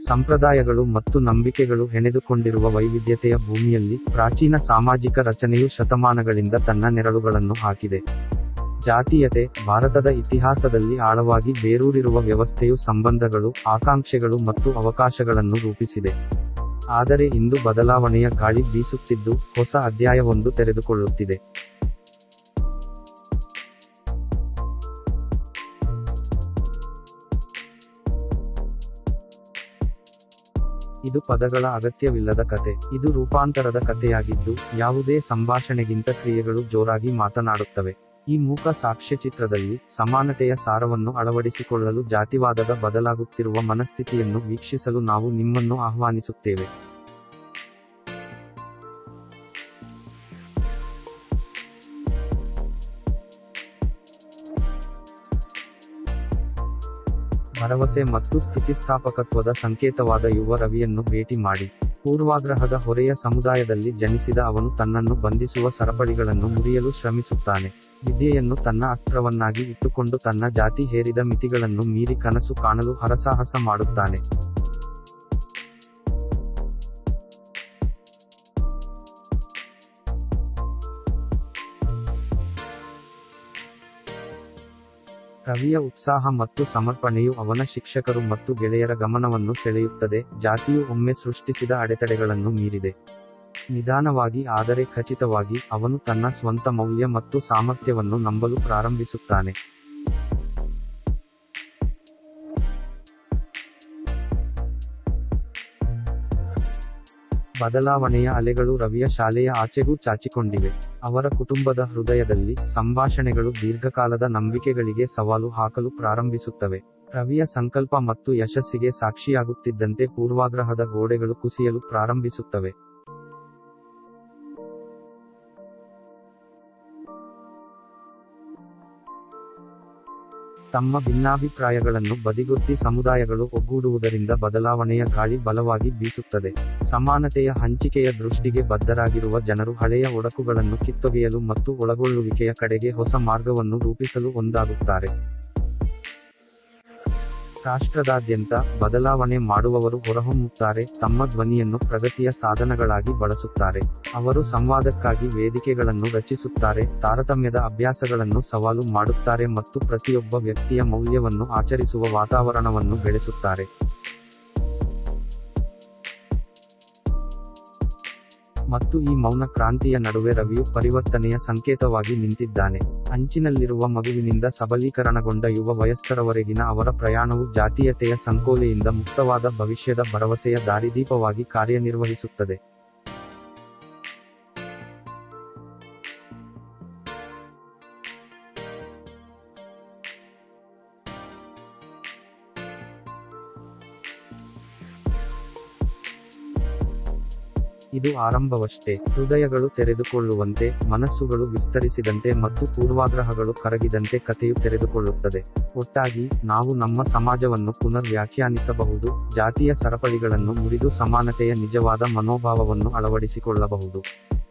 ಸಂಪ್ರದಾಯಗಳು ಮತ್ತು ನಂಬಿಕೆಗಳು ಹೆಣೆದುಕೊಂಡಿರುವ ವೈವಿಧ್ಯತೆಯ ಭೂಮಿಯಲ್ಲಿ ಪ್ರಾಚೀನ ಸಾಮಾಜಿಕ ರಚನೆಯು ಶತಮಾನಗಳಿಂದ ತನ್ನ ನೆರಳುಗಳನ್ನು ಹಾಕಿದೆ ಜಾತೀಯತೆ ಭಾರತದ ಇತಿಹಾಸದಲ್ಲಿ ಆಳವಾಗಿ ಬೇರೂರಿರುವ ವ್ಯವಸ್ಥೆಯು ಸಂಬಂಧಗಳು ಆಕಾಂಕ್ಷೆಗಳು ಮತ್ತು ಅವಕಾಶಗಳನ್ನು ರೂಪಿಸಿದೆ ಆದರೆ ಇಂದು ಬದಲಾವಣೆಯ ಗಾಳಿ ಬೀಸುತ್ತಿದ್ದು ಹೊಸ ಅಧ್ಯಾಯವೊಂದು ತೆರೆದುಕೊಳ್ಳುತ್ತಿದೆ ಇದು ಪದಗಳ ಅಗತ್ಯವಿಲ್ಲದ ಕತೆ ಇದು ರೂಪಾಂತರದ ಕಥೆಯಾಗಿದ್ದು ಯಾವುದೇ ಸಂಭಾಷಣೆಗಿಂತ ಕ್ರಿಯೆಗಳು ಜೋರಾಗಿ ಮಾತನಾಡುತ್ತವೆ ಈ ಮೂಕ ಸಾಕ್ಷ್ಯಚಿತ್ರದಲ್ಲಿ ಸಮಾನತೆಯ ಸಾರವನ್ನು ಅಳವಡಿಸಿಕೊಳ್ಳಲು ಜಾತಿವಾದದ ಬದಲಾಗುತ್ತಿರುವ ಮನಸ್ಥಿತಿಯನ್ನು ವೀಕ್ಷಿಸಲು ನಾವು ನಿಮ್ಮನ್ನು ಆಹ್ವಾನಿಸುತ್ತೇವೆ ಭರವಸೆ ಮತ್ತು ಸ್ಥಿತಿಸ್ಥಾಪಕತ್ವದ ಸಂಕೇತವಾದ ಯುವ ರವಿಯನ್ನು ಭೇಟಿ ಮಾಡಿ ಪೂರ್ವಾಗ್ರಹದ ಹೊರೆಯ ಸಮುದಾಯದಲ್ಲಿ ಜನಿಸಿದ ಅವನು ತನ್ನನ್ನು ಬಂಧಿಸುವ ಸರಪಳಿಗಳನ್ನು ಮುರಿಯಲು ಶ್ರಮಿಸುತ್ತಾನೆ ವಿದ್ಯೆಯನ್ನು ತನ್ನ ಅಸ್ತ್ರವನ್ನಾಗಿ ಇಟ್ಟುಕೊಂಡು ತನ್ನ ಜಾತಿ ಹೇರಿದ ಮಿತಿಗಳನ್ನು ಮೀರಿ ಕನಸು ಕಾಣಲು ಹರಸಾಹಸ ಮಾಡುತ್ತಾನೆ ರವಿಯ ಉತ್ಸಾಹ ಮತ್ತು ಸಮರ್ಪಣೆಯು ಅವನ ಶಿಕ್ಷಕರು ಮತ್ತು ಗೆಳೆಯರ ಗಮನವನ್ನು ಸೆಳೆಯುತ್ತದೆ ಜಾತಿಯು ಒಮ್ಮೆ ಸೃಷ್ಟಿಸಿದ ಅಡೆತಡೆಗಳನ್ನು ಮೀರಿದೆ ನಿಧಾನವಾಗಿ ಆದರೆ ಖಚಿತವಾಗಿ ಅವನು ತನ್ನ ಸ್ವಂತ ಮೌಲ್ಯ ಮತ್ತು ಸಾಮರ್ಥ್ಯವನ್ನು ನಂಬಲು ಪ್ರಾರಂಭಿಸುತ್ತಾನೆ ಬದಲಾವಣೆಯ ಅಲೆಗಳು ರವಿಯ ಶಾಲೆಯ ಆಚೆಗೂ ಚಾಚಿಕೊಂಡಿವೆ ಅವರ ಕುಟುಂಬದ ಹೃದಯದಲ್ಲಿ ಸಂಭಾಷಣೆಗಳು ದೀರ್ಘಕಾಲದ ನಂಬಿಕೆಗಳಿಗೆ ಸವಾಲು ಹಾಕಲು ಪ್ರಾರಂಭಿಸುತ್ತವೆ ರವಿಯ ಸಂಕಲ್ಪ ಮತ್ತು ಯಶಸ್ಸಿಗೆ ಸಾಕ್ಷಿಯಾಗುತ್ತಿದ್ದಂತೆ ಪೂರ್ವಾಗ್ರಹದ ಗೋಡೆಗಳು ಕುಸಿಯಲು ಪ್ರಾರಂಭಿಸುತ್ತವೆ ತಮ್ಮ ಭಿನ್ನಾಭಿಪ್ರಾಯಗಳನ್ನು ಬದಿಗೊತ್ತಿ ಸಮುದಾಯಗಳು ಒಗ್ಗೂಡುವುದರಿಂದ ಬದಲಾವಣೆಯ ಗಾಳಿ ಬಲವಾಗಿ ಬೀಸುತ್ತದೆ ಸಮಾನತೆಯ ಹಂಚಿಕೆಯ ದೃಷ್ಟಿಗೆ ಬದ್ಧರಾಗಿರುವ ಜನರು ಹಳೆಯ ಒಡಕುಗಳನ್ನು ಕಿತ್ತೊಗೆಯಲು ಮತ್ತು ಒಳಗೊಳ್ಳುವಿಕೆಯ ಕಡೆಗೆ ಹೊಸ ಮಾರ್ಗವನ್ನು ರೂಪಿಸಲು ಒಂದಾಗುತ್ತಾರೆ ರಾಷ್ಟ್ರದಾದ್ಯಂತ ಬದಲಾವಣೆ ಮಾಡುವವರು ಹೊರಹೊಮ್ಮುತ್ತಾರೆ ತಮ್ಮ ಧ್ವನಿಯನ್ನು ಪ್ರಗತಿಯ ಸಾಧನಗಳಾಗಿ ಬಳಸುತ್ತಾರೆ ಅವರು ಸಂವಾದಕ್ಕಾಗಿ ವೇದಿಕೆಗಳನ್ನು ರಚಿಸುತ್ತಾರೆ ತಾರತಮ್ಯದ ಅಭ್ಯಾಸಗಳನ್ನು ಸವಾಲು ಮಾಡುತ್ತಾರೆ ಮತ್ತು ಪ್ರತಿಯೊಬ್ಬ ವ್ಯಕ್ತಿಯ ಮೌಲ್ಯವನ್ನು ಆಚರಿಸುವ ವಾತಾವರಣವನ್ನು ಬೆಳೆಸುತ್ತಾರೆ ಮತ್ತು ಈ ಮೌನ ಕ್ರಾಂತಿಯ ನಡುವೆ ರವಿಯು ಪರಿವರ್ತನೆಯ ಸಂಕೇತವಾಗಿ ನಿಂತಿದ್ದಾನೆ ಅಂಚಿನಲ್ಲಿರುವ ಮಗುವಿನಿಂದ ಸಬಲೀಕರಣಗೊಂಡ ಯುವ ವಯಸ್ಕರವರೆಗಿನ ಅವರ ಪ್ರಯಾಣವು ಜಾತೀಯತೆಯ ಸಂಕೋಲೆಯಿಂದ ಮುಕ್ತವಾದ ಭವಿಷ್ಯದ ಭರವಸೆಯ ದಾರಿದೀಪವಾಗಿ ಕಾರ್ಯನಿರ್ವಹಿಸುತ್ತದೆ ಇದು ಆರಂಭವಷ್ಟೇ ಹೃದಯಗಳು ತೆರೆದುಕೊಳ್ಳುವಂತೆ ಮನಸ್ಸುಗಳು ವಿಸ್ತರಿಸಿದಂತೆ ಮತ್ತು ಪೂರ್ವಾಗ್ರಹಗಳು ಕರಗಿದಂತೆ ಕಥೆಯು ತೆರೆದುಕೊಳ್ಳುತ್ತದೆ ಒಟ್ಟಾಗಿ ನಾವು ನಮ್ಮ ಸಮಾಜವನ್ನು ಪುನರ್ ವ್ಯಾಖ್ಯಾನಿಸಬಹುದು ಜಾತಿಯ ಸರಪಳಿಗಳನ್ನು ಮುರಿದು ಸಮಾನತೆಯ ನಿಜವಾದ ಮನೋಭಾವವನ್ನು ಅಳವಡಿಸಿಕೊಳ್ಳಬಹುದು